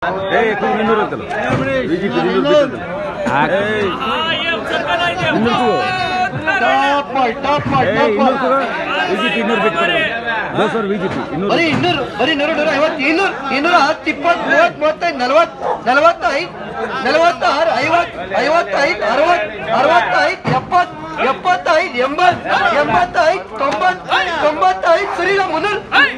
ಏ ಇನ್ನೂರು ಅಂತಲ್ಲ ಬಿಜೆಪಿ ಇನ್ನೂರು ಬೇಕಂತಲ್ಲ ಏಯ್ ಇನ್ನೂರು ಟಾಪ್ ಮಾಡಿ ಟಾಪ್ ಮಾಡಿ ಏ ಟಾಪ್ ಇನ್ನೂರು ಮಾಡಿ ಬಿಜೆಪಿ ಇನ್ನೂರು ಬೇಕು ದಸ್ ಸಾವಿರ ಬಿಜೆಪಿ ಇನ್ನೂರು ಬರೀ ಇನ್ನೂರು ಬರೀ ನೂರು ನೂರ ಐವತ್ತು ಇನ್ನೂರು ಇನ್ನೂರ ಹತ್ತು ಇಪ್ಪತ್ತು ಮೂವತ್ತು ಮೂವತ್ತೈದು ನಲವತ್ತು ನಲವತ್ತೈದು ನಲವತ್ತಾರು ಐವತ್ತು ಐವತ್ತೈದು ಅರವತ್ತು ಅರವತ್ತೈದು ಎಪ್ಪತ್ತು ಎಪ್ಪತ್ತೈದು ಎಂಬತ್ತು ಎಂಬತ್ತೈದು ತೊಂಬತ್ತು ತೊಂಬತ್ತೈದು ಸರಿ ಮುನ್ನೂರು